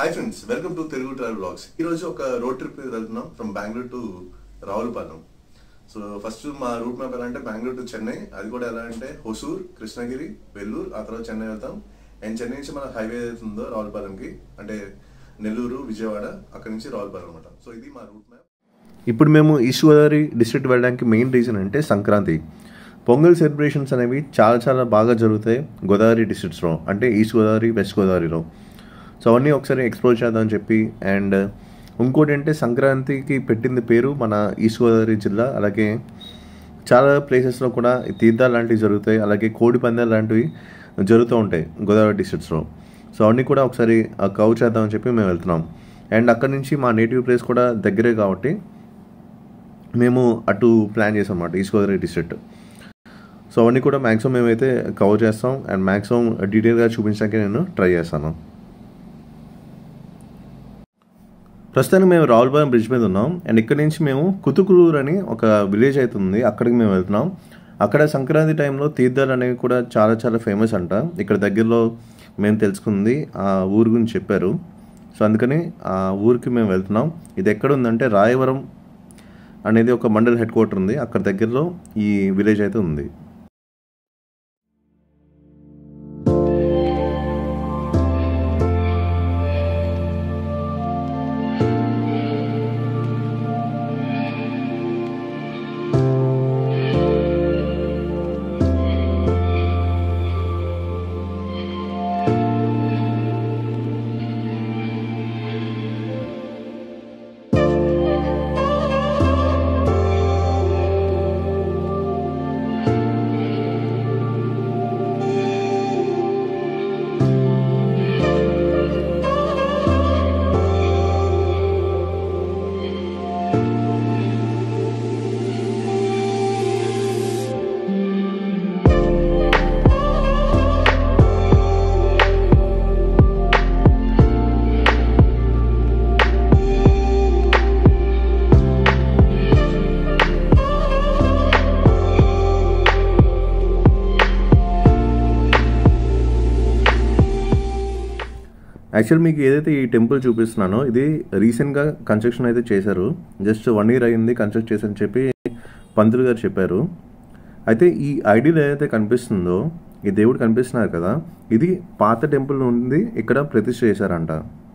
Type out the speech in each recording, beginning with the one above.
hi friends welcome to Telugu travel blogs ఈ రోజు ఒక రోడ్ ట్రిప్ మీద వెళ్తున్నాం from Bengaluru to Ravulapalem so first మా రూట్ మ్యాప్ ఎలా అంటే బెంగళూరు టు చెన్నై అది కూడా ఎలా అంటే హొసూర్ కృష్ణగిరి వెల్లూరు ఆ తర్వాత చెన్నై వెళ్తాం అండ్ చెన్నై నుంచి మన హైవే ఏదైతుందో రావులపాలెంకి అంటే నెల్లూరు విజయవాడ అక్కడి నుంచి రావులపాలెం అనమాట సో ఇది మా రూట్ మ్యాప్ ఇప్పుడు మేము ఈస్ట్ గోదావరి డిస్ట్రిక్ట్ వెళ్ళడానికి మెయిన్ రీజన్ అంటే సంక్రాంతి పొంగల్ సెలబ్రేషన్స్ అనేవి చాలా చాలా బాగా జరుగుతాయి గోదావరి డిస్ట్రిక్ట్స్లో అంటే ఈస్ట్ గోదావరి వెస్ట్ గోదావరిలో సో అవన్నీ ఒకసారి ఎక్స్ప్లోర్ చేద్దామని చెప్పి అండ్ ఇంకోటి అంటే సంక్రాంతికి పెట్టింది పేరు మన ఈస్ట్ గోదావరి జిల్లా అలాగే చాలా ప్లేసెస్లో కూడా ఈ తీర్థాలు లాంటివి జరుగుతాయి అలాగే కోడి పందాలు లాంటివి జరుగుతూ ఉంటాయి గోదావరి డిస్ట్రిక్ట్స్లో సో అవన్నీ కూడా ఒకసారి కవర్ చేద్దామని చెప్పి మేము వెళ్తున్నాం అండ్ అక్కడ నుంచి మా నేటివ్ ప్లేస్ కూడా దగ్గరే కాబట్టి మేము అటు ప్లాన్ చేసాం అన్నమాట ఈస్ట్ గోదావరి డిస్ట్రిక్ట్ సో అవన్నీ కూడా మ్యాక్సిమం మేమైతే కవర్ చేస్తాం అండ్ మ్యాక్సిమం డీటెయిల్గా చూపించడానికి నేను ట్రై చేస్తాను ప్రస్తుతానికి మేము రావులపాలెం బ్రిడ్జ్ మీద ఉన్నాం అండ్ ఇక్కడ నుంచి మేము కుతుకులూరు అని ఒక విలేజ్ అవుతుంది అక్కడికి మేము వెళ్తున్నాం అక్కడ సంక్రాంతి టైంలో తీర్థాలు అనేవి కూడా చాలా చాలా ఫేమస్ అంట ఇక్కడ దగ్గరలో మేము తెలుసుకుంది ఆ ఊరు గురించి చెప్పారు సో అందుకని ఆ ఊరికి మేము వెళ్తున్నాం ఇది ఎక్కడ ఉందంటే రాయవరం అనేది ఒక మండల్ హెడ్ క్వార్టర్ ఉంది అక్కడ దగ్గరలో ఈ విలేజ్ అయితే ఉంది యాక్చువల్ మీకు ఏదైతే ఈ టెంపుల్ చూపిస్తున్నానో ఇది రీసెంట్గా కన్స్ట్రక్షన్ అయితే చేశారు జస్ట్ వన్ ఇయర్ అయింది కన్స్ట్రక్ట్ చేసని చెప్పి పంతులు గారు చెప్పారు అయితే ఈ ఐడియల్ ఏదైతే కనిపిస్తుందో ఈ దేవుడు కనిపిస్తున్నారు కదా ఇది పాత టెంపుల్ నుండి ఇక్కడ ప్రతిష్ఠ చేశారంట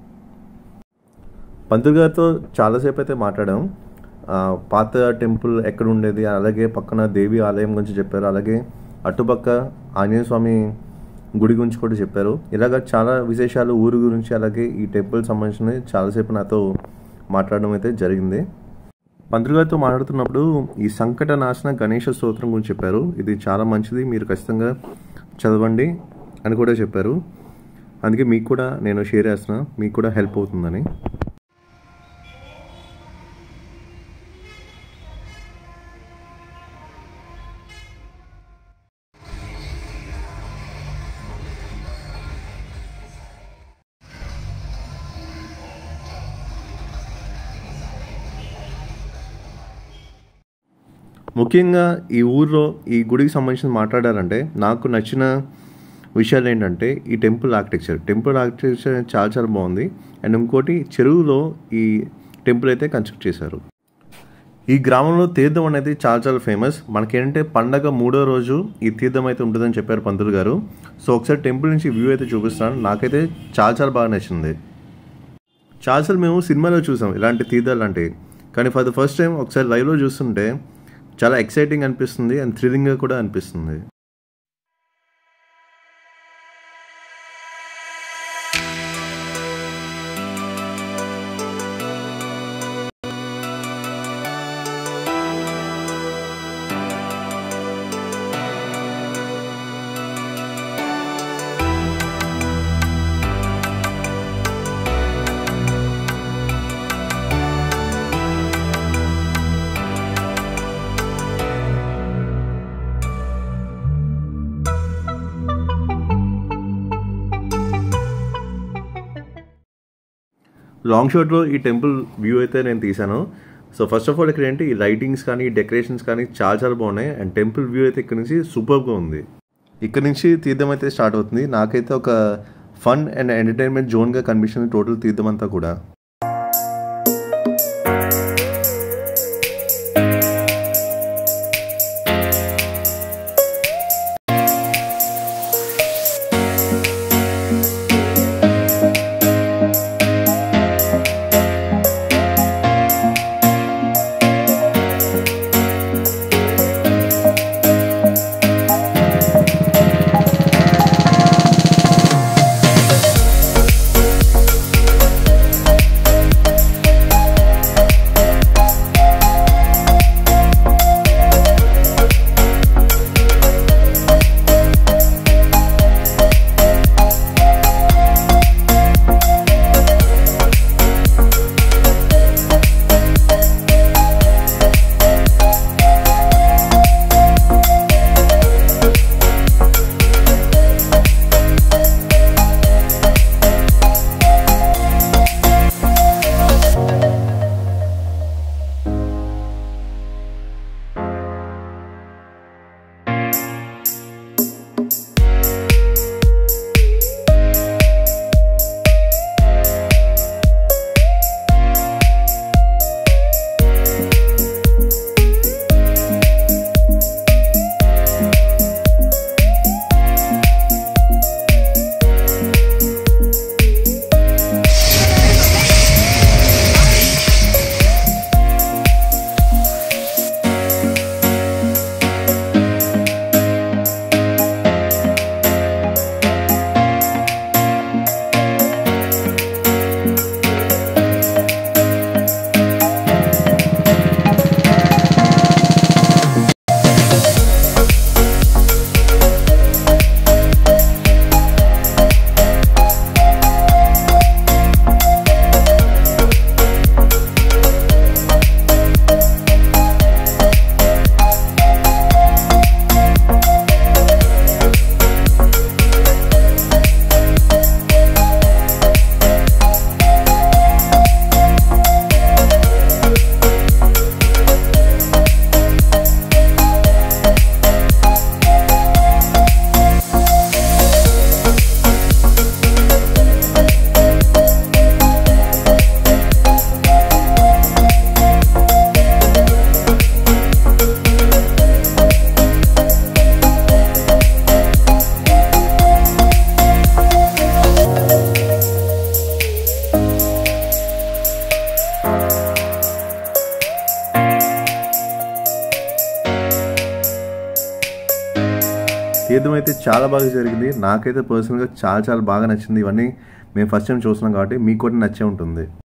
పంతులు గారితో చాలాసేపు అయితే మాట్లాడాం ఆ, పాత టెంపుల్ ఎక్కడ ఉండేది అలాగే పక్కన దేవి ఆలయం గురించి చెప్పారు అలాగే అటుపక్క ఆంజనేయ స్వామి గుడి గురించి కూడా చెప్పారు ఇలాగ చాలా విశేషాలు ఊరు గురించి అలాగే ఈ టెంపుల్ సంబంధించిన చాలాసేపు నాతో మాట్లాడడం అయితే జరిగింది పంతులు గారితో మాట్లాడుతున్నప్పుడు ఈ సంకట నాశన గణేష స్తోత్రం గురించి చెప్పారు ఇది చాలా మంచిది మీరు ఖచ్చితంగా చదవండి అని కూడా చెప్పారు అందుకే మీకు కూడా నేను షేర్ చేస్తున్నా మీకు కూడా హెల్ప్ అవుతుందని ముఖ్యంగా ఈ ఊర్లో ఈ గుడికి సంబంధించి మాట్లాడాలంటే నాకు నచ్చిన విషయాలు ఏంటంటే ఈ టెంపుల్ ఆర్కిటెక్చర్ టెంపుల్ ఆర్కిటెక్చర్ చాలా చాలా బాగుంది అండ్ ఇంకోటి చెరువులో ఈ టెంపుల్ అయితే కన్స్ట్రక్ట్ చేశారు ఈ గ్రామంలో తీర్థం అనేది చాలా చాలా ఫేమస్ మనకేంటంటే పండగ మూడో రోజు ఈ తీర్థం అయితే ఉంటుందని చెప్పారు పంతులు గారు సో ఒకసారి టెంపుల్ నుంచి వ్యూ అయితే చూపిస్తాను నాకైతే చాలా చాలా బాగా నచ్చింది చాలాసార్లు మేము సినిమాలో చూసాం ఇలాంటి తీర్థాలు లాంటివి కానీ ఫర్ ద ఫస్ట్ టైం ఒకసారి లైవ్లో చూస్తుంటే చాలా ఎక్సైటింగ్ అనిపిస్తుంది అండ్ థ్రిల్లింగ్గా కూడా అనిపిస్తుంది లాంగ్ షాట్లో ఈ టెంపుల్ వ్యూ అయితే నేను తీశాను సో ఫస్ట్ ఆఫ్ ఆల్ ఇక్కడ ఏంటి ఈ లైటింగ్స్ కానీ ఈ డెకరేషన్స్ కానీ చాలా చాలా బాగున్నాయి అండ్ టెంపుల్ వ్యూ అయితే ఇక్కడ నుంచి సూపర్గా ఉంది ఇక్కడ నుంచి తీర్థం అయితే స్టార్ట్ అవుతుంది నాకైతే ఒక ఫన్ అండ్ ఎంటర్టైన్మెంట్ జోన్గా కనిపిస్తుంది టోటల్ తీర్థం అంతా కూడా తీర్థం అయితే చాలా బాగా జరిగింది నాకైతే పర్సనల్గా చాలా చాలా బాగా నచ్చింది ఇవన్నీ మేము ఫస్ట్ టైం చూస్తున్నాం కాబట్టి మీకు కూడా నచ్చే ఉంటుంది